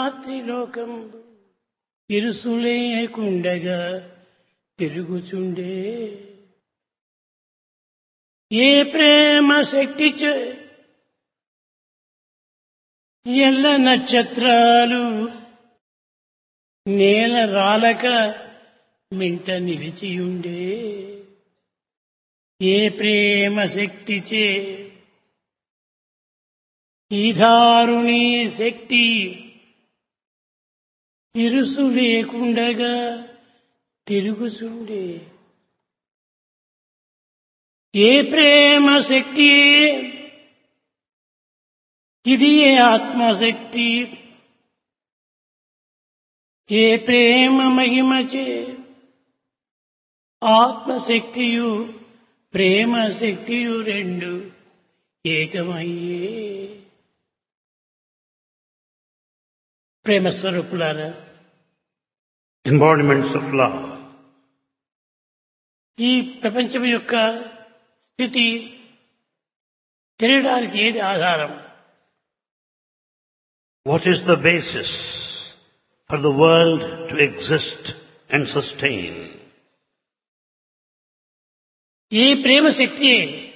త్రిలోకం ఇరుసులేకుండగా తిరుగుచుండే ఏ ప్రేమ శక్తి చే ఎల్ల నక్షత్రాలు నేల రాలక మింట నిలిచియుండే ఏ ప్రేమ శక్తిచే ఈ దారుణి శక్తి ఇరుసు లేకుండగా తిరుగుచుండే ఏ ప్రేమ శక్తి ఇది ఏ ఆత్మశక్తి ఏ ప్రేమ మహిమచే ఆత్మశక్తియు ప్రేమ శక్తియు రెండు ఏకమయ్యే ప్రేమ స్వరూపులారా embodiments of love. ఈ ప్రపంచం యొక్క స్థితి తెలియడానికి ఏది ఆధారం What is the basis for the world to exist and sustain? ఈ ప్రేమ శక్తి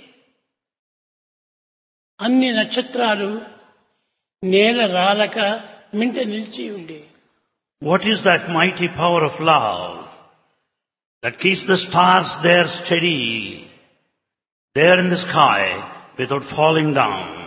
అన్ని నక్షత్రాలు నేల రాలక మింట నిలిచి ఉండే What is that mighty power of love that keeps the stars there steady, there in the sky without falling down?